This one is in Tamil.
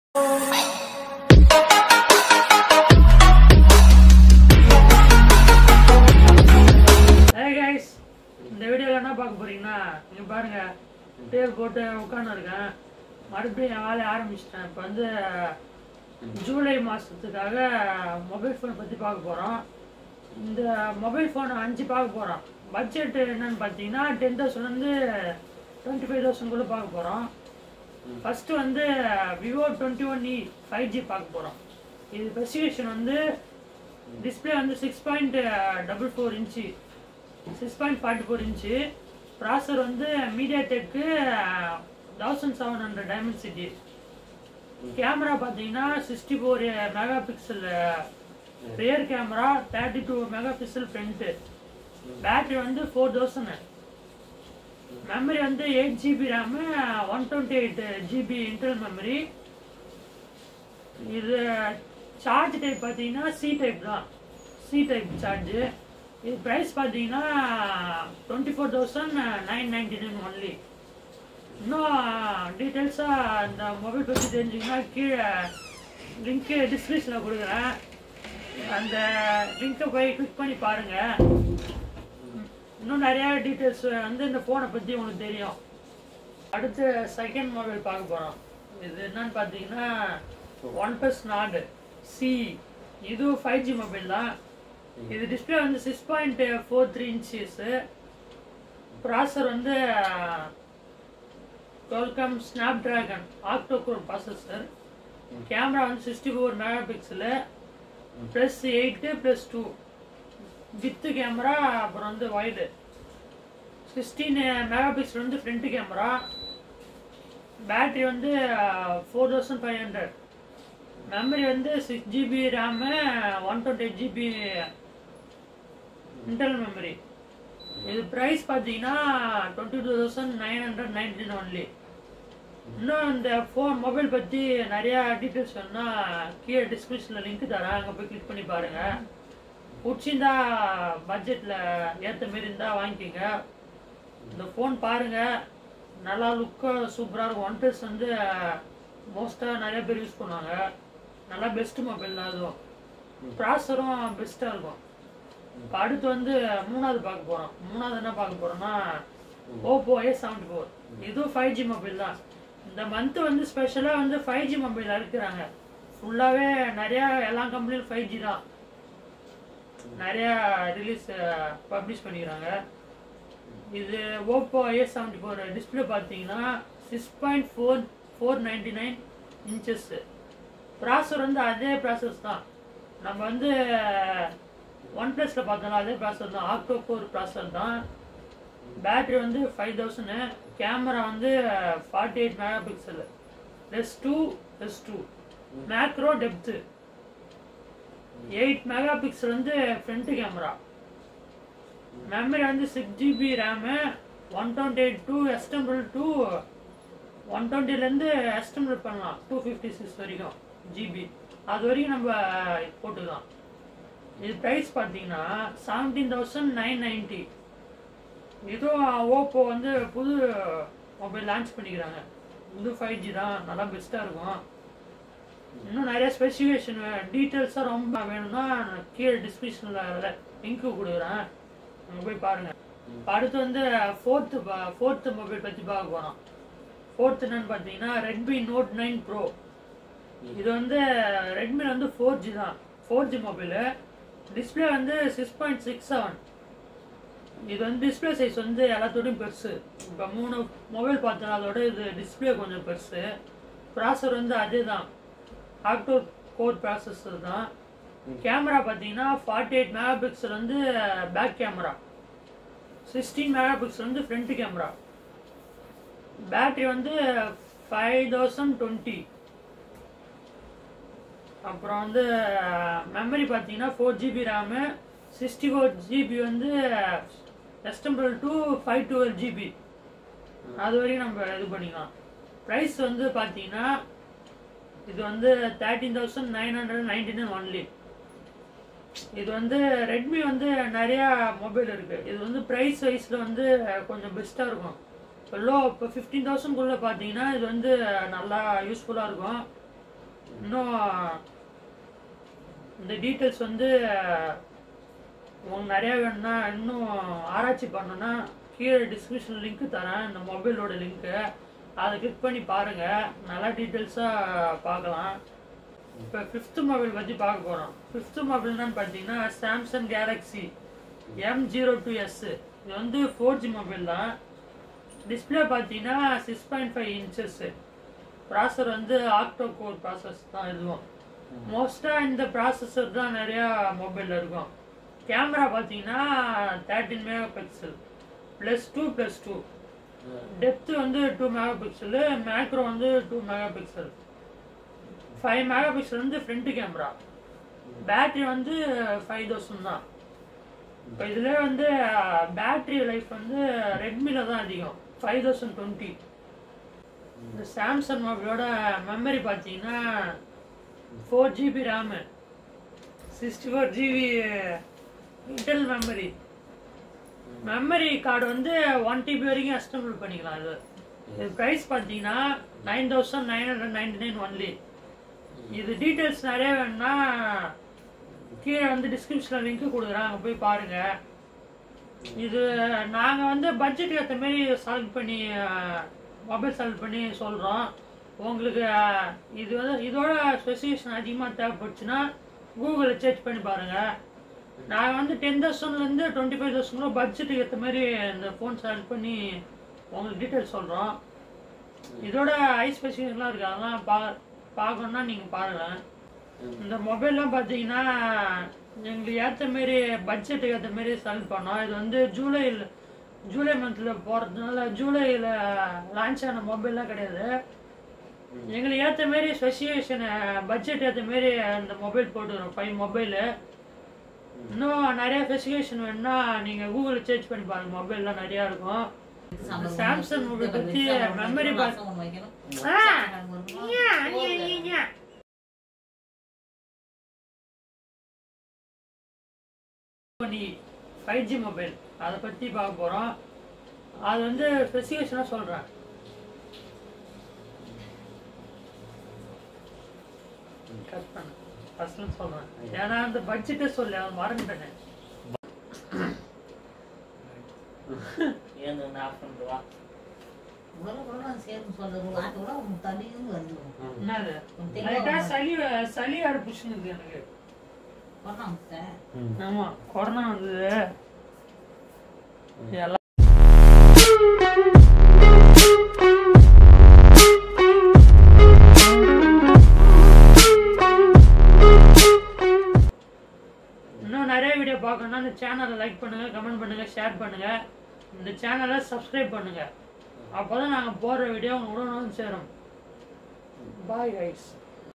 ஹே கைஸ் இந்த வீடியோவில் என்ன பார்க்க போறீங்கன்னா இங்க பாருங்க பேர் போட்டு உட்காந்து இருக்கேன் மறுபடியும் என் வேலையை ஆரம்பிச்சிட்டேன் இப்போ வந்து ஜூலை மாதத்துக்காக மொபைல் ஃபோன் பற்றி பார்க்க போகிறோம் இந்த மொபைல் ஃபோன் அஞ்சு பார்க்க போகிறோம் பட்ஜெட் என்னன்னு பார்த்தீங்கன்னா டென் தௌசண்ட்லேருந்து டுவெண்ட்டி ஃபைவ் தௌசண்ட்குள்ளே பார்க்க போகிறோம் ஃபஸ்ட்டு வந்து Vivo twenty one E five G பார்க்க போகிறோம் இது ஸ்பெசிஃபிகேஷன் வந்து டிஸ்பிளே வந்து six point double four inch six point forty four inch processor வந்து MediaTek thousand seven hundred Dimensity camera பார்த்தீங்கன்னா sixty four megapixel rear camera thirty two megapixel front battery வந்து ஃபோர் தௌசண்ட் மெமரி வந்து eight GB RAM one twenty eight GB internal memory இது சார்ஜ் டைப் பார்த்தீங்கன்னா சி டைப் தான் சி டைப் சார்ஜ் இது ப்ரைஸ் பார்த்தீங்கன்னா twenty four thousand nine ninety nine only இன்னும் டீட்டெயில்ஸாக இந்த மொபைல் பற்றி தெரிஞ்சுங்கன்னா கீழே லிங்க்கு டிஸ்கிரிப்ஷனில் கொடுக்குறேன் அந்த லிங்கை போய் கிளிக் பண்ணி பாருங்கள் இன்னும் நிறைய டீட்டெயில்ஸ் வந்து இந்த ஃபோனை பற்றி உங்களுக்கு தெரியும் அடுத்து செகண்ட் மொபைல் பார்க்க போகிறோம் இது என்னன்னு பார்த்தீங்கன்னா ஒன் ப்ளஸ் நாடு சி இது ஃபைவ் ஜி மொபைல் தான் இது டிஸ்பிளே வந்து six point four three inches processor வந்து Qualcomm Snapdragon octa core processor camera வந்து sixty four megapixel plus eight plus two with camera அப்புறம் வந்து வைடு சிக்ஸ்டீன் மெகா பிக்சல் வந்து ஃப்ரண்ட் கேமரா பேட்டரி வந்து four thousand five hundred memory வந்து six GB RAM one twenty eight GB internal memory இது ப்ரைஸ் பார்த்தீங்கன்னா twenty two thousand nine hundred nineteen only இன்னும் இந்த ஃபோன் மொபைல் பற்றி நிறையா டீட்டெயில்ஸ் வேணும்னா கீழே டிஸ்கிரிப்ஷனில் லிங்க் தரேன் அங்கே போய் கிளிக் பண்ணி பாருங்கள் பிடிச்சிருந்தா பட்ஜெட்டில் ஏற்ற மாரி இருந்தால் வாங்கிக்கோங்க இந்த ஃபோன் பாருங்கள் நல்லா லுக்காக சூப்பராக இருக்கும் ஒன் ப்ளஸ் வந்து மோஸ்ட்டாக நிறைய பேர் யூஸ் பண்ணுவாங்க நல்லா பெஸ்ட் மொபைல் தான் அதுவும் ப்ராசரும் பெஸ்ட்டாக இருக்கும் இப்போ அடுத்து வந்து மூணாவது பார்க்க போகிறோம் மூணாவது என்ன பார்க்க போகிறோம்னா ஓப்போ ஏ செவன்டி ஃபோர் இதுவும் ஃபைவ் ஜி மொபைல் தான் இந்த மந்த் வந்து ஸ்பெஷலாக வந்து ஃபைவ் ஜி மொபைல் இருக்கிறாங்க ஃபுல்லாகவே நிறையா எல்லா கம்பெனியும் ஃபைவ் ஜி தான் நிறையா ரிலீஸ் பப்ளிஷ் பண்ணிக்கிறாங்க இது Oppo A seventy four display பார்த்தீங்கன்னா six point four four ninety nine inches processor வந்து அதே ப்ராசஸ் தான் நம்ம வந்து ஒன் ப்ளஸில் பார்த்தோம்னா அதே ப்ராசர் தான் ஆக்டோ கோர் ப்ராசர் தான் பேட்டரி வந்து ஃபைவ் தௌசண்ட் கேமரா வந்து forty eight megapixel plus two plus two macro depth eight megapixel வந்து ஃப்ரண்ட் கேமரா மெமரி வந்து six GB RAM one twenty eight two எஸ்டம்பிள் டூ ஒன் டுவெண்ட்டிலேருந்து எஸ்டம்பிள் பண்ணலாம் டூ ஃபிஃப்டி சிக்ஸ் வரைக்கும் ஜிபி அது வரைக்கும் நம்ம போட்டுக்கலாம் இது ப்ரைஸ் பார்த்தீங்கன்னா செவன்டீன் தௌசண்ட் நைன் நைன்ட்டி இதுவும் ஓப்போ வந்து புது மொபைல் லான்ச் பண்ணிக்கிறாங்க இது ஃபைவ் ஜி தான் நல்லா பெஸ்ட்டாக இருக்கும் இன்னும் நிறைய ஸ்பெசிஃபிகேஷன் டீட்டெயில்ஸாக ரொம்ப வேணும்னா நான் கீழே டிஸ்கிரிப்ஷனில் லிங்க்கு கொடுக்குறேன் அங்கே போய் பாருங்கள் அடுத்து வந்து ஃபோர்த்து ஃபோர்த்து மொபைல் பற்றி பார்க்க போகிறோம் ஃபோர்த்து என்னன்னு பார்த்தீங்கன்னா ரெட்மி நோட் நைன் ப்ரோ இது வந்து ரெட்மி வந்து ஃபோர் ஜி தான் ஃபோர் ஜி மொபைலு டிஸ்பிளே வந்து சிக்ஸ் பாயிண்ட் சிக்ஸ் செவன் இது வந்து டிஸ்பிளே சைஸ் வந்து எல்லாத்தோடையும் பெருசு இப்போ மூணு மொபைல் பார்த்தோம் அதோட இது டிஸ்பிளே கொஞ்சம் பெருசு ப்ராசர் வந்து அதே தான் ஆக்டோ கோர் ப்ராசஸர் தான் கேமரா பார்த்தீங்கன்னா ஃபார்ட்டி எயிட் மெகா பிக்சல் வந்து back camera sixteen megapixel வந்து ஃப்ரண்ட் கேமரா பேட்டரி வந்து ஃபைவ் தௌசண்ட் டுவெண்ட்டி அப்புறம் வந்து மெமரி பார்த்தீங்கன்னா four GB RAM sixty four GB வந்து எஸ்டம்பிள் டூ ஃபைவ் டுவெல் ஜிபி அது வரையும் நம்ம இது பண்ணிக்கலாம் ப்ரைஸ் வந்து பார்த்தீங்கன்னா இது வந்து thirteen thousand nine hundred ninety nine only இது வந்து ரெட்மி வந்து நிறையா மொபைல் இருக்கு இது வந்து ப்ரைஸ் வைஸில் வந்து கொஞ்சம் பெஸ்ட்டாக இருக்கும் இப்போ லோ இப்போ ஃபிஃப்டீன் தௌசண்ட்குள்ளே பார்த்தீங்கன்னா இது வந்து நல்லா யூஸ்ஃபுல்லாக இருக்கும் இன்னும் இந்த டீட்டெயில்ஸ் வந்து உங்களுக்கு நிறைய வேணும்னா இன்னும் ஆராய்ச்சி பண்ணணும்னா கீழே டிஸ்கிரிப்ஷன் லிங்க் தரேன் இந்த மொபைலோட லிங்க்கு அதை கிளிக் பண்ணி பாருங்க நல்லா டீட்டெயில்ஸாக பார்க்கலாம் இப்போ ஃபிஃப்த்து மொபைல் பற்றி பார்க்க போகிறோம் ஃபிஃப்த்து மொபைல் என்னன்னு பார்த்தீங்கன்னா Samsung Galaxy M zero two S இது வந்து ஃபோர் ஜி மொபைல் தான் டிஸ்பிளே பார்த்தீங்கன்னா six point five inches processor வந்து ஆக்டோ கோர் ப்ராசஸ் தான் இதுவும் மோஸ்ட்டாக இந்த ப்ராசஸர் தான் நிறையா மொபைலில் இருக்கும் கேமரா பார்த்தீங்கன்னா thirteen megapixel plus two plus two depth வந்து டூ மெகா பிக்சலு மேக்ரோ வந்து two megapixel five megapixel வந்து ஃப்ரண்ட் கேமரா பேட்டரி வந்து ஃபைவ் தௌசண்ட் தான் இப்போ இதில் வந்து பேட்டரி லைஃப் வந்து ரெட்மியில் தான் அதிகம் ஃபைவ் தௌசண்ட் டுவெண்ட்டி இந்த சாம்சங் மொபைலோட மெமரி பார்த்தீங்கன்னா four GB RAM sixty four GB internal memory memory card வந்து ஒன் டிபி வரைக்கும் அஸ்டம்பிள் பண்ணிக்கலாம் இது இது ப்ரைஸ் பார்த்தீங்கன்னா nine thousand nine hundred ninety nine only இது டீட்டெயில்ஸ் நிறைய வேணும்னா கீழே வந்து டிஸ்கிரிப்ஷனில் லிங்க் கொடுக்குறேன் அங்கே போய் பாருங்க இது நாங்கள் வந்து பட்ஜெட் ஏற்ற மாதிரி செலக்ட் பண்ணி மொபைல் செலக்ட் பண்ணி சொல்கிறோம் உங்களுக்கு அஹ், இது வந்து இதோட ஸ்பெசிஃபிகேஷன் அதிகமாக தேவைப்பட்டுச்சுன்னா கூகுளில் சர்ச் பண்ணி பாருங்கள் நாங்கள் வந்து டென் தௌசண்ட்லேருந்து டுவெண்ட்டி ஃபைவ் தௌசண்ட் பட்ஜெட்டுக்கு ஏற்ற மாதிரி இந்த ஃபோன் செலக்ட் பண்ணி உங்களுக்கு டீட்டெயில்ஸ் சொல்கிறோம் இதோட ஐ ஸ்பெசிஃபிகேஷன்லாம் இருக்குது அதெல்லாம் பா பார்க்கணுன்னா நீங்கள் பாருங்கள் இந்த மொபைல்லாம் பார்த்தீங்கன்னா எங்களுக்கு ஏற்ற மாரி பட்ஜெட்டுக்கு ஏற்ற மாரி செலக்ட் பண்ணோம் இது வந்து ஜூலையில் ஜூலை மந்தில் போகிறதுனால ஜூலையில் லான்ச் ஆன மொபைல்லாம் கிடையாது எங்களுக்கு ஏற்ற மாரி ஸ்பெசிஃபிகேஷன் பட்ஜெட் ஏற்ற மாரி இந்த மொபைல் போட்டுக்கிறோம் ஃபைவ் மொபைலு இன்னும் நிறைய ஸ்பெசிஃபிகேஷன் வேணும்னா நீங்கள் கூகுளில் சர்ச் பண்ணி பாருங்க மொபைல்லாம் நிறையா இருக்கும் சாம்சங் மொபைல் பற்றி மெமரி பண்ணி ஃபைவ் ஜி மொபைல் அதை பற்றி பார்க்க போகிறோம் அது வந்து ஸ்பெசிஃபிகேஷனாக சொல்கிறேன் கட் பண்ண ஃபஸ்ட்டு சொல்கிறேன் ஏன்னா அந்த பட்ஜெட்டே சொல்லி அவன் மறந்துட்டேனே ಏನು ಹಾಕೊಂಡ್ವಾ சேர்ந்து சொல்றது அது கூட உன் தனியும் வந்து என்னது உன் லைட்டாக தெரியும் சளி சளி அடிப்புச்சுன்னு எனக்கு பண்ணாம ஆமா கொரோனா வந்தது எல்லாம் இன்னும் நிறைய வீடியோ பார்க்கணும்னா இந்த சேனலை லைக் பண்ணுங்க கமெண்ட் பண்ணுங்க ஷேர் பண்ணுங்க இந்த சேனலை சப்ஸ்கிரைப் பண்ணுங்க அப்போதான் நாங்கள் போடுற வீடியோ உங்க உடனே வந்து சேரும் பாய் கைஸ்